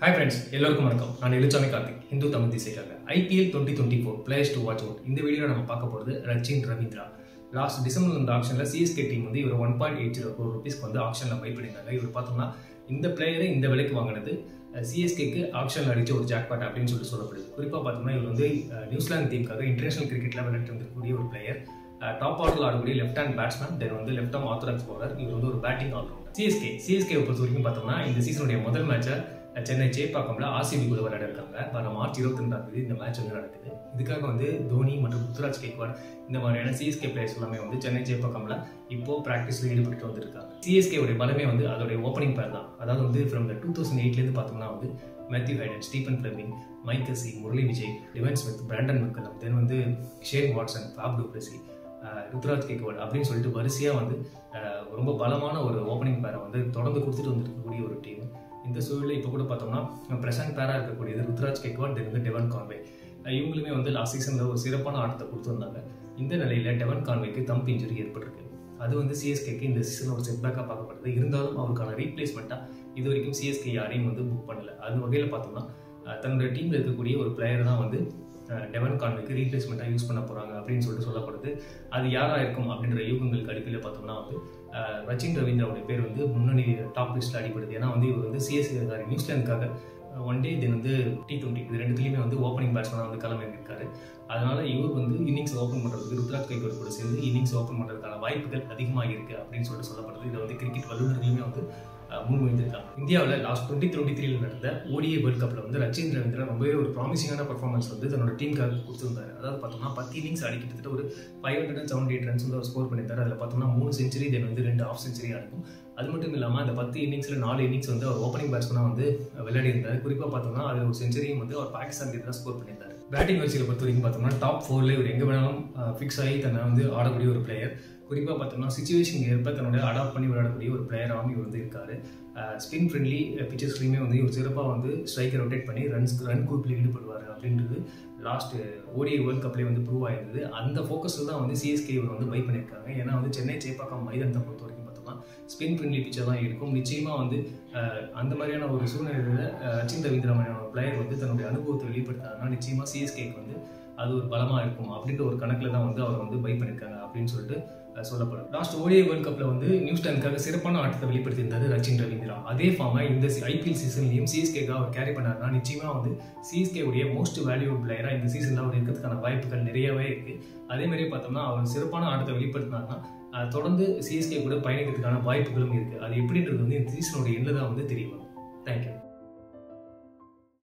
hi friends எல்லோருக்கும் வணக்கம் நான் எழுச்சாமி கார்த்திக் ஹிந்து தமிழ் திசைக்காக IPL twenty twenty four players to watch out இந்த வீடியோ நம்ம பார்க்க போகிறது ரச்சின் ரவீந்திரா லாஸ்ட் டிசம்பர் இந்த ஆப்ஷனில் சிஎஸ்கே டீம் வந்து இவர் one point eight zero four ருபீஸ்க்கு வந்து ஆப்ஷனில் பை பண்ணியிருந்தாங்க இவர் பார்த்தோம்னா இந்த பிளேயரை இந்த விலைக்கு வாங்கினது சிஎஸ்கேக்கு ஆப்ஷனில் அடிச்ச ஒரு ஜாக்பாட் அப்படின்னு சொல்லிட்டு சொல்லப்படுது குறிப்பாக பார்த்தோம்னா இவர் வந்து அஹ், நியூசிலாந்து டீமுக்காக இன்டர்நேஷனல் கிரிக்கெட்டில் விளையாட்டு வந்திருக்கக்கூடிய ஒரு பிளேயர் டாப் ஆர்டரில் ஆடக்கூடிய லெஃப்ட் ஹேண்ட் பேட்ஸ்மேன் தென் வந்து லெஃப்ட் ஆம் ஆர்த்தடாக்ஸ் பவுலர் இவர் வந்து ஒரு பேட்டிங் ஆல்ரவுண்டர் சிஎஸ்கே சிஎஸ்கே பொறுத்த வரைக்கும் பார்த்தோம்னா இந்த சீசனுடைய முதல் மேட்சை சென்னை சேப்பாக்கம்ல ஆர்சிபி கூட விளையாட இருக்காங்க வர மார்ச் இருபத்தி ரெண்டாம் தேதி இந்த மேட்ச் வந்து நடக்குது இதுக்காக வந்து தோனி மற்றும் ருத்ராஜ் கேக்வாட் இந்த மாதிரியான சிஎஸ்கே பிளேயர்ஸ் எல்லாமே வந்து சென்னை சேப்பாக்கம்ல இப்போ பிராக்டிஸ்ல ஈடுபட்டு வந்திருக்காங்க சிஎஸ்கே உடைய பலமே வந்து அதோடைய ஓப்பனிங் பேர் தான் அதாவது வந்து ஃப்ரம் த டூ தௌசண்ட் எயிட்லேருந்து பார்த்தோம்னா வந்து Matthew Hayden Stephen Fleming Mike Hussey Murali Vijay Dwayne Smith Brendon McCullum then வந்து Shane Watson Faf du Plessis Ruturaj Gaikwad அப்படின்னு சொல்லிட்டு வரிசையாக வந்து அஹ், ரொம்ப பலமான ஒரு ஓப்பனிங் பேரை வந்து தொடர்ந்து கொடுத்துட்டு வந்துருக்கக்கூடிய ஒரு டீம் இந்த சூழலில் இப்போ கூட பார்த்தோம்னா பிரசாந்த் பேரா இருக்கக்கூடியது ருத்ராஜ் கேக்வாட் தென் வந்து டெவன் கான்வே அஹ், இவங்களுமே வந்து லாஸ்ட் சீசனில் ஒரு சிறப்பான ஆட்டத்தை கொடுத்துருந்தாங்க இந்த நிலையில் டெவன் கான்வேக்கு தம்ப் இன்ஜுரி ஏற்பட்டிருக்கு அது வந்து சிஎஸ்கேக்கு இந்த சீசன் ஒரு செட்பேக்காக பார்க்கப்படுது இருந்தாலும் அவருக்கான ரீப்ளேஸ்மெண்ட்டாக இது வரைக்கும் சிஎஸ்கே யாரையும் வந்து புக் பண்ணல அந்த வகையில் பார்த்தோம்னா அஹ், தன்னுடைய டீமில் இருக்கக்கூடிய ஒரு பிளேயர் தான் வந்து அஹ், டெவன் கான்வேக்கு ரீப்ளேஸ்மெண்ட்டாக யூஸ் பண்ண போகிறாங்க அப்படின்னு சொல்லிட்டு சொல்லப்படுது அது யாராக இருக்கும் அப்படின்ற யூகங்களுக்கு அடிப்படையில் பார்த்தோம்னா வந்து அஹ், ரச்சின் ரவீந்திராவுடைய பேர் வந்து முன்னணி டாப் லிஸ்ட்டில் அடிப்படுது ஏன்னா வந்து இவர் வந்து சிஎஸ்கே நியூசிலாந்துக்காக ஒன் டே தென் வந்து டி டுவெண்ட்டி இது ரெண்டுத்துலையுமே வந்து ஓப்பனிங் பேட்ஸ்மேனாக வந்து களமிருக்காரு அதனால இவர் வந்து இன்னிங்ஸ் ஓப்பன் பண்ணுறதுக்கு ருத்ராஜ் கைகோட் கூட சேர்ந்து இன்னிங்ஸ் ஓப்பன் பண்ணுறதுக்கான வாய்ப்புகள் அதிகமாக இருக்குது அப்படின்னு சொல்லிட்டு சொல்லப்படுது இதை வந்து கிரிக்கெட் வல்லுநர்களுமே வந்து அஹ், முன்மொழிந்திருக்காங்க இந்தியாவில் லாஸ்ட் டுவெண்ட்டி டுவெண்ட்டி த்ரீல நடந்த ஓடிஐ வேர்ல்ட் கப்பில் வந்து ரச்சின் ரவீந்திரா ரொம்பவே ஒரு ப்ராமிசிங்கான பர்ஃபார்மன்ஸ் வந்து தன்னோட டீமுக்காக கொடுத்துருந்தாரு அதாவது பார்த்தோம்னா பத்து இன்னிங்ஸ் ஆடி கிட்டத்தட்ட ஒரு five hundred and seventy eight runs வந்து அவர் ஸ்கோர் பண்ணியிருந்தாரு அதில் பார்த்தோம்னா மூணு செஞ்சுரி தென் வந்து ரெண்டு ஆஃப் செஞ்சுரி ஆகும் அது மட்டும் இல்லாமல் அந்த பத்து இன்னிங்ஸில் நாலு இன்னிங்ஸ் வந்து அவர் ஓப்பனிங் பேட்ஸ்மனாக வந்து விளையாடி இருந்தார் குறிப்பாக பார்த்தோம்னா அதில் ஒரு செஞ்சுரியும் வந்து அவர் பாகிஸ்தான் தான் ஸ்கோர் பண்ணியிருந்தார் பேட்டிங் வரிசையில் பொறுத்த வரைக்கும் பார்த்தோம்னா டாப் ஃபோர்ல இவர் எங்கே வேணாலும் ஃபிக்ஸ் ஆகி தன்னை வந்து ஆடக்கூடிய ஒரு பிளேயர் குறிப்பாக பார்த்தோம்னா சுச்சுவேஷன் ஏற்ப தன்னுடைய அடாப்ட் பண்ணி விளையாடக்கூடிய ஒரு பிளேயராகவும் இவர் வந்து இருக்காரு ஸ்பின் ஃப்ரெண்ட்லி பிச்சர்ஸ்லையுமே வந்து இவர் சிறப்பாக வந்து ஸ்ட்ரைக்கை ரொட்டேட் பண்ணி ரன்ஸ் ரன் கூப்பில் ஈடுபடுவார் அப்படின்றது லாஸ்ட் ஓடிஐ வேர்ல்ட் கப்லேயே வந்து ப்ரூவ் ஆயிருந்தது அந்த ஃபோக்கஸில் தான் வந்து சிஎஸ்கே இவர் வந்து பை பண்ணியிருக்காங்க ஏன்னா வந்து சென்னை சேப்பாக்கம் மைதானத்தை பொறுத்த வரைக்கும் பார்த்தோம்னா ஸ்பின் ஃப்ரெண்ட்லி பிச்சர் தான் இருக்கும் நிச்சயமாக வந்து அஹ், அந்த மாதிரியான ஒரு சூழ்நிலையில் ரச்சின் ரவீந்திரா மாதிரியான ஒரு பிளேயர் வந்து தன்னுடைய அனுபவத்தை வெளிப்படுத்தாருன்னா நிச்சயமாக சிஎஸ்கேக்கு வந்து அது ஒரு பலமாக இருக்கும் அப்படின்ற ஒரு கணக்கில் தான் வந்து அவர் வந்து பை பண்ணியிருக்காங்க அப்படின்னு சொல்லிட்டு அஹ், சொல்லப்படும் லாஸ்ட் ஓடிஐ வேர்ல்ட் கப்பில் வந்து நியூசிலாந்துக்காக சிறப்பான ஆட்டத்தை வெளிப்படுத்தியிருந்தாரு ரச்சின் ரவீந்திரா அதே ஃபார்மை இந்த ஐபிஎல் சீசன்லையும் சிஎஸ்கேக்காக அவர் கேரி பண்ணாருன்னா நிச்சயமாக வந்து சிஎஸ்கே உடைய மோஸ்ட் வேல்யூபிள் பிளேயராக இந்த சீசனில் அவர் இருக்கிறதுக்கான வாய்ப்புகள் நிறையவே இருக்குது அதே மாதிரியே பார்த்தோம்னா அவர் சிறப்பான ஆட்டத்தை வெளிப்படுத்தினார்னா அஹ், தொடர்ந்து சிஎஸ்கே கூட பயணிக்கிறதுக்கான வாய்ப்புகளும் இருக்குது அது எப்படின்றது வந்து இந்த சீசனுடைய எண்ணில் தான் வந்து தெரிய வரும் தேங்க்யூ